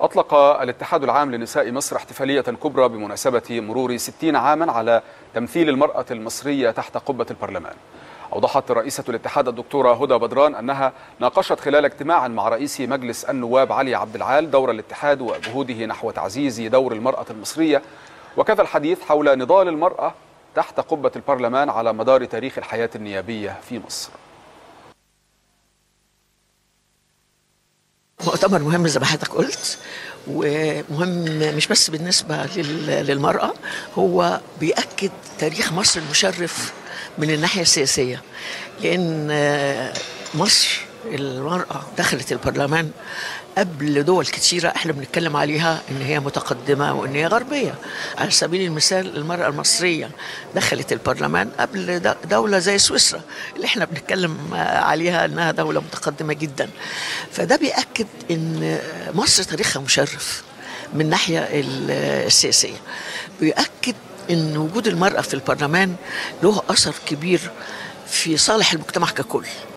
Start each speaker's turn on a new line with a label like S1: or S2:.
S1: أطلق الاتحاد العام لنساء مصر احتفالية كبرى بمناسبة مرور 60 عاما على تمثيل المرأة المصرية تحت قبة البرلمان أوضحت رئيسة الاتحاد الدكتورة هدى بدران أنها ناقشت خلال اجتماع مع رئيس مجلس النواب علي عبد العال دور الاتحاد وجهوده نحو تعزيز دور المرأة المصرية وكذا الحديث حول نضال المرأة تحت قبة البرلمان على مدار تاريخ الحياة النيابية في مصر
S2: مؤتمر مهم زي ما حضرتك قلت ومهم مش بس بالنسبة للمرأة هو بيأكد تاريخ مصر المشرف من الناحية السياسية لأن مصر المرأة دخلت البرلمان قبل دول كتيرة احنا بنتكلم عليها ان هي متقدمة وان هي غربية على سبيل المثال المرأة المصرية دخلت البرلمان قبل دولة زي سويسرا اللي احنا بنتكلم عليها انها دولة متقدمة جدا فده بيأكد ان مصر تاريخها مشرف من الناحية السياسية بيأكد ان وجود المرأة في البرلمان له اثر كبير في صالح المجتمع ككل